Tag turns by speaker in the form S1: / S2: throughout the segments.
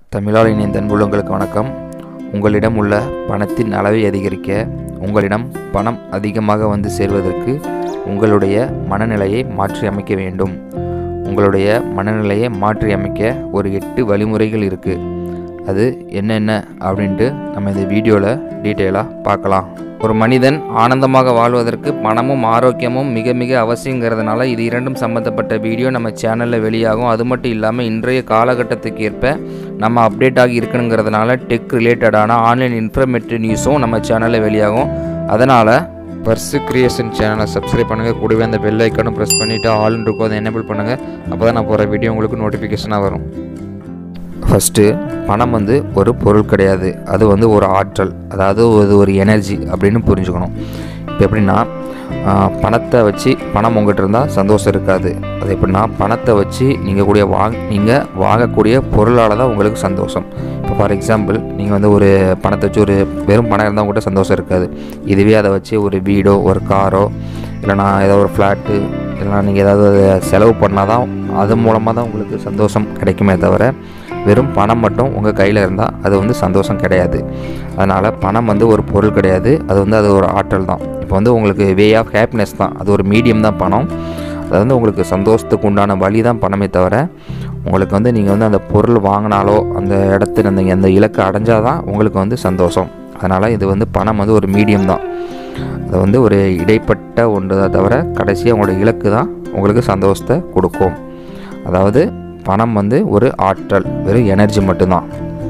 S1: தமிழால் இணைந்த அன்புள்ளங்களுக்கு வணக்கம் உங்களிடம் உள்ள பணத்தின் அளவை அதிகரிக்க உங்களிடம் பணம் அதிகமாக வந்து சேர்வதற்கு உங்களுடைய மனநிலையை மாற்றி அமைக்க வேண்டும் உங்களுடைய மனநிலையை மாற்றி அமைக்க ஒரு எட்டு வழிமுறைகள் இருக்குது அது என்னென்ன அப்படின்ட்டு நம்ம இந்த வீடியோவில் டீட்டெயிலாக பார்க்கலாம் ஒரு மனிதன் ஆனந்தமாக வாழ்வதற்கு பணமும் ஆரோக்கியமும் மிக மிக அவசியங்கிறதுனால இது இரண்டும் சம்மந்தப்பட்ட வீடியோ நம்ம சேனலில் வெளியாகும் அது மட்டும் இல்லாமல் இன்றைய காலகட்டத்துக்கு ஏற்ப நம்ம அப்டேட் ஆகி இருக்கணுங்கிறதுனால டெக் ரிலேட்டடான ஆன்லைன் இன்ஃபர்மேட்டிவ் நியூஸும் நம்ம சேனலில் வெளியாகும் அதனால் பர்ஸு கிரியேஷன் சேனலை சப்ஸ்கிரைப் பண்ணுங்கள் கூடவே அந்த பெல் ஐக்கானும் ப்ரெஸ் பண்ணிவிட்டு ஆல்னு இருக்கும் அதை எனேபிள் பண்ணுங்கள் அப்போ தான் நான் போகிற வீடியோ உங்களுக்கு நோட்டிஃபிகேஷனாக வரும் ஃபஸ்ட்டு பணம் வந்து ஒரு பொருள் கிடையாது அது வந்து ஒரு ஆற்றல் அதாவது அது ஒரு எனர்ஜி அப்படின்னு புரிஞ்சுக்கணும் இப்போ எப்படின்னா ஆஹ், பணத்தை வச்சு பணம் உங்கள்கிட்ட இருந்தால் சந்தோஷம் இருக்காது அது எப்படின்னா பணத்தை வச்சு நீங்கள் கூடிய வாங் நீங்கள் வாங்கக்கூடிய பொருளால் தான் உங்களுக்கு சந்தோஷம் இப்போ ஃபார் எக்ஸாம்பிள் நீங்கள் வந்து ஒரு பணத்தை வச்சு ஒரு வெறும் பணம் இருந்தால் உங்கள்கிட்ட சந்தோஷம் இருக்காது இதுவே அதை வச்சு ஒரு வீடோ ஒரு காரோ இல்லைனா ஏதோ ஒரு ஃப்ளாட்டு இல்லைனா நீங்கள் ஏதாவது அதை செலவு பண்ணால் தான் அது மூலமாக தான் உங்களுக்கு சந்தோஷம் கிடைக்குமே தவிர வெறும் பணம் மட்டும் உங்கள் கையில் இருந்தால் அது வந்து சந்தோஷம் கிடையாது அதனால் பணம் வந்து ஒரு பொருள் கிடையாது அது வந்து அது ஒரு ஆற்றல் தான் இப்போ வந்து உங்களுக்கு வே ஆஃப் ஹாப்பினஸ் தான் அது ஒரு மீடியம் தான் பணம் அது வந்து உங்களுக்கு சந்தோஷத்துக்கு உண்டான வழி தான் பணமே தவிர உங்களுக்கு வந்து நீங்கள் வந்து அந்த பொருள் வாங்கினாலோ அந்த இடத்துல அந்த அந்த இலக்கை அடைஞ்சால் தான் உங்களுக்கு வந்து சந்தோஷம் அதனால் இது வந்து பணம் வந்து ஒரு மீடியம் தான் அது வந்து ஒரு இடைப்பட்ட ஒன்று தான் தவிர கடைசியாக உங்களோட இலக்கு தான் உங்களுக்கு சந்தோஷத்தை கொடுக்கும் அதாவது பணம் வந்து ஒரு ஆற்றல் வெறும் எனர்ஜி மட்டும்தான்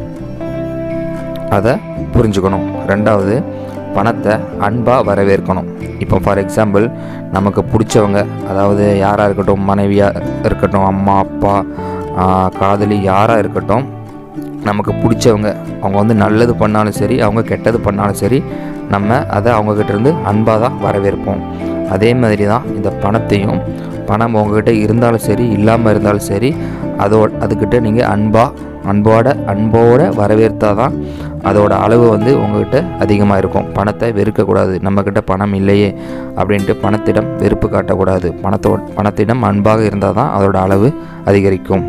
S1: அதை புரிஞ்சுக்கணும் ரெண்டாவது பணத்தை அன்பாக வரவேற்கணும் இப்போ ஃபார் எக்ஸாம்பிள் நமக்கு பிடிச்சவங்க அதாவது யாராக இருக்கட்டும் மனைவியாக இருக்கட்டும் அம்மா அப்பா ஆஹ், காதலி யாராக இருக்கட்டும் நமக்கு பிடிச்சவங்க அவங்க வந்து நல்லது பண்ணாலும் சரி அவங்க கெட்டது பண்ணாலும் சரி நம்ம அதை அவங்கக்கிட்ட இருந்து அன்பாக தான் வரவேற்போம் அதே மாதிரி தான் இந்த பணத்தையும் பணம் உங்ககிட்ட இருந்தாலும் சரி இல்லாமல் இருந்தாலும் சரி அதோ அதுக்கிட்ட நீங்கள் அன்பாக அன்போட அன்போட வரவேற்றா தான் அதோட அளவு வந்து உங்ககிட்ட அதிகமாக இருக்கும் பணத்தை வெறுக்கக்கூடாது நம்மக்கிட்ட பணம் இல்லையே அப்படின்ட்டு பணத்திடம் வெறுப்பு காட்டக்கூடாது பணத்தோ பணத்திடம் அன்பாக இருந்தால் தான் அதோட அளவு அதிகரிக்கும்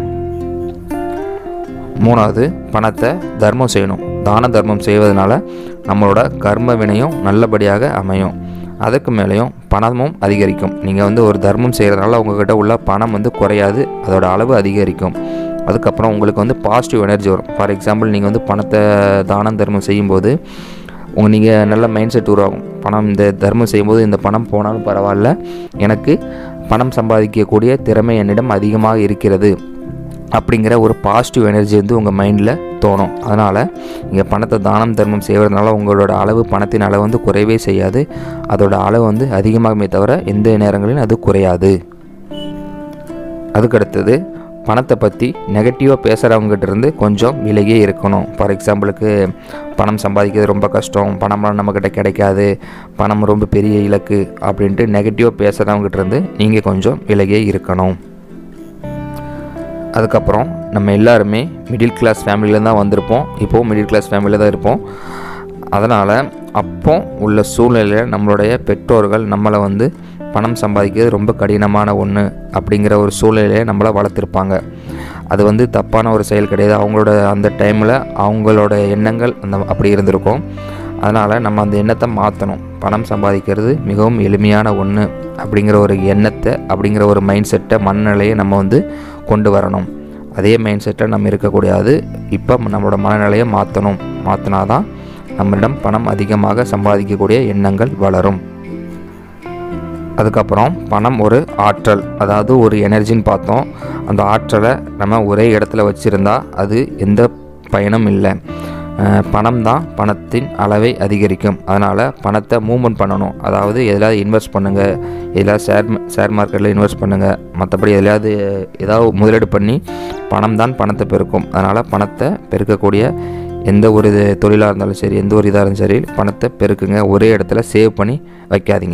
S1: மூணாவது பணத்தை தர்மம் செய்யணும் தான தர்மம் செய்வதனால நம்மளோட கர்ம வினையும் நல்லபடியாக அமையும் அதுக்கு மேலேயும் பணமும் அதிகரிக்கும் நீங்கள் வந்து ஒரு தர்மம் செய்கிறதுனால உங்ககிட்ட உள்ள பணம் வந்து குறையாது அதோட அளவு அதிகரிக்கும் அதுக்கப்புறம் உங்களுக்கு வந்து பாசிட்டிவ் எனர்ஜி வரும் ஃபார் எக்ஸாம்பிள் நீங்கள் வந்து பணத்தை தானம் தர்மம் செய்யும்போது உங்கள் நீங்கள் நல்ல மைண்ட் செட் உருவாகும் பணம் இந்த தர்மம் செய்யும்போது இந்த பணம் போனாலும் பரவாயில்ல எனக்கு பணம் சம்பாதிக்கக்கூடிய திறமை என்னிடம் அதிகமாக இருக்கிறது அப்படிங்கிற ஒரு பாசிட்டிவ் எனர்ஜி வந்து உங்கள் மைண்டில் தோணும் அதனால் நீங்கள் பணத்தை தானம் தர்மம் செய்வதனால உங்களோட அளவு பணத்தின் அளவு வந்து குறையவே செய்யாது அதோட அளவு வந்து அதிகமாகுமே தவிர எந்த நேரங்களிலும் அது குறையாது அதுக்கடுத்தது பணத்தை பற்றி நெகட்டிவாக பேசுகிறவங்ககிட்ட இருந்து கொஞ்சம் விலகியே இருக்கணும் ஃபார் எக்ஸாம்பிளுக்கு பணம் சம்பாதிக்கிறது ரொம்ப கஷ்டம் பணம்லாம் நம்மக்கிட்ட கிடைக்காது பணம் ரொம்ப பெரிய இலக்கு அப்படின்ட்டு நெகட்டிவாக பேசுகிறவங்ககிட்ட இருந்து நீங்கள் கொஞ்சம் விலகியே இருக்கணும் அதுக்கப்புறம் நம்ம எல்லாருமே மிடில் கிளாஸ் ஃபேமிலியில் தான் வந்திருப்போம் இப்போது மிடில் கிளாஸ் ஃபேமிலியில் தான் இருப்போம் அதனால் அப்போ உள்ள சூழ்நிலையில் நம்மளுடைய பெற்றோர்கள் நம்மளை வந்து பணம் சம்பாதிக்கிறது ரொம்ப கடினமான ஒன்று அப்படிங்கிற ஒரு சூழ்நிலையை நம்மளை வளர்த்துருப்பாங்க அது வந்து தப்பான ஒரு செயல் கிடையாது அவங்களோட அந்த டைமில் அவங்களோட எண்ணங்கள் அந்த அப்படி இருந்திருக்கும் அதனால் நம்ம அந்த எண்ணத்தை மாற்றணும் பணம் சம்பாதிக்கிறது மிகவும் எளிமையான ஒன்று அப்படிங்கிற ஒரு எண்ணத்தை அப்படிங்கிற ஒரு மைண்ட் செட்டை மனநிலையை நம்ம வந்து கொண்டு வரணும் அதே மைண்ட் செட்டை நம்ம இருக்கக்கூடாது இப்போ நம்மளோட மனநிலையை மாற்றணும் மாற்றினா தான் நம்மளிடம் பணம் அதிகமாக சம்பாதிக்கக்கூடிய எண்ணங்கள் வளரும் அதுக்கப்புறம் பணம் ஒரு ஆற்றல் அதாவது ஒரு எனர்ஜின்னு பார்த்தோம் அந்த ஆற்றலை நம்ம ஒரே இடத்துல வச்சுருந்தா அது எந்த பயனும் இல்லை அஹ் பணம் தான் பணத்தின் அளவை அதிகரிக்கும் அதனால் பணத்தை மூவ்மெண்ட் பண்ணணும் அதாவது எதிலாவது இன்வெஸ்ட் பண்ணுங்கள் எதிலாவது ஷேர் ஷேர் மார்க்கெட்டில் இன்வெஸ்ட் பண்ணுங்கள் மற்றபடி எதுலையாவது ஏதாவது முதலீடு பண்ணி பணம் தான் பணத்தை பெருக்கும் அதனால் பணத்தை பெருக்கக்கூடிய எந்த ஒரு இது தொழிலாக இருந்தாலும் சரி எந்த ஒரு இதாக இருந்தாலும் சரி பணத்தை பெருக்குங்க ஒரே இடத்துல சேவ் பண்ணி வைக்காதீங்க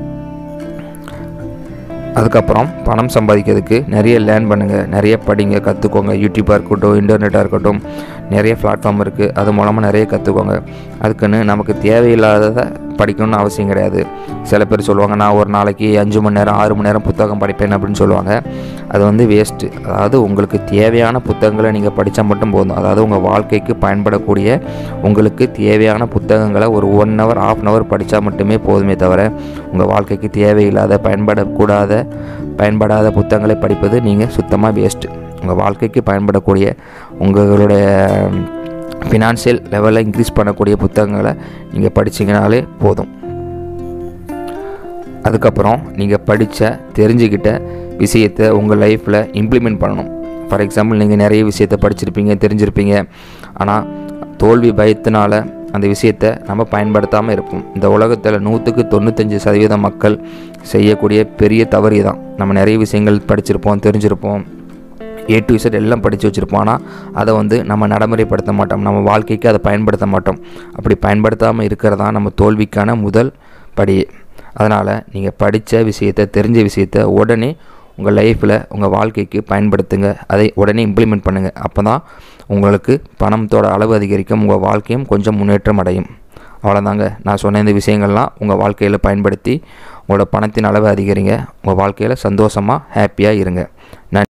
S1: அதுக்கப்புறம் பணம் சம்பாதிக்கிறதுக்கு நிறைய லேர்ன் பண்ணுங்கள் நிறைய படிங்க கற்றுக்கோங்க யூடியூப்பாக இருக்கட்டும் இன்டர்நெட்டாக இருக்கட்டும் நிறைய பிளாட்ஃபார்ம் இருக்குது அது மூலமாக நிறைய கற்றுக்கோங்க அதுக்குன்னு நமக்கு தேவையில்லாததை படிக்கணும்னு அவசியம் கிடையாது சில பேர் சொல்லுவாங்க நான் ஒரு நாளைக்கு அஞ்சு மணி நேரம் ஆறு மணி நேரம் புத்தகம் படிப்பேன் அப்படின்னு சொல்லுவாங்க அது வந்து வேஸ்ட்டு அதாவது உங்களுக்கு தேவையான புத்தகங்களை நீங்கள் படித்தா மட்டும் போதும் அதாவது உங்கள் வாழ்க்கைக்கு பயன்படக்கூடிய உங்களுக்கு தேவையான புத்தகங்களை ஒரு one hour half an hour படித்தா மட்டுமே போதுமே தவிர உங்கள் வாழ்க்கைக்கு தேவையில்லாத பயன்படக்கூடாத பயன்படாத புத்தகங்களை படிப்பது நீங்கள் சுத்தமாக வேஸ்ட்டு உங்கள் வாழ்க்கைக்கு பயன்படக்கூடிய உங்களுடைய ஃபினான்ஷியல் லெவலில் இன்க்ரீஸ் பண்ணக்கூடிய புத்தகங்களை நீங்கள் படிச்சிங்கனாலே போதும் அதுக்கப்புறம் நீங்கள் படித்த தெரிஞ்சுக்கிட்ட விஷயத்தை உங்கள் லைஃப்பில் இம்ப்ளிமெண்ட் பண்ணணும் ஃபார் எக்ஸாம்பிள் நீங்கள் நிறைய விஷயத்தை படிச்சிருப்பீங்க தெரிஞ்சிருப்பீங்க ஆனால் தோல்வி பயத்தினால அந்த விஷயத்தை நம்ம பயன்படுத்தாமல் இருப்போம் இந்த உலகத்தில் நூற்றுக்கு தொண்ணூத்தஞ்சு சதவீத மக்கள் செய்யக்கூடிய பெரிய தவறு தான் நம்ம நிறைய விஷயங்கள் படிச்சிருப்போம் தெரிஞ்சிருப்போம் ஏ டு இசட் எல்லாம் படித்து வச்சுருப்போம் ஆனால் அதை வந்து நம்ம நடைமுறைப்படுத்த மாட்டோம் நம்ம வாழ்க்கைக்கு அதை பயன்படுத்த மாட்டோம் அப்படி பயன்படுத்தாமல் இருக்கிறதா நம்ம தோல்விக்கான முதல் படியே அதனால் நீங்கள் படித்த விஷயத்தை தெரிஞ்ச விஷயத்தை உடனே உங்கள் லைஃப்பில் உங்கள் வாழ்க்கைக்கு பயன்படுத்துங்க அதை உடனே இம்ப்ளிமெண்ட் பண்ணுங்கள் அப்போ தான் உங்களுக்கு பணத்தோட அளவு அதிகரிக்கும் உங்கள் வாழ்க்கையும் கொஞ்சம் முன்னேற்றம் அடையும் அவ்வளோதாங்க நான் சொன்ன இந்த விஷயங்கள்லாம் உங்கள் வாழ்க்கையில் பயன்படுத்தி உங்களோட பணத்தின் அளவை அதிகரிங்க உங்கள் வாழ்க்கையில் சந்தோஷமாக ஹாப்பியாக இருங்க நன்றி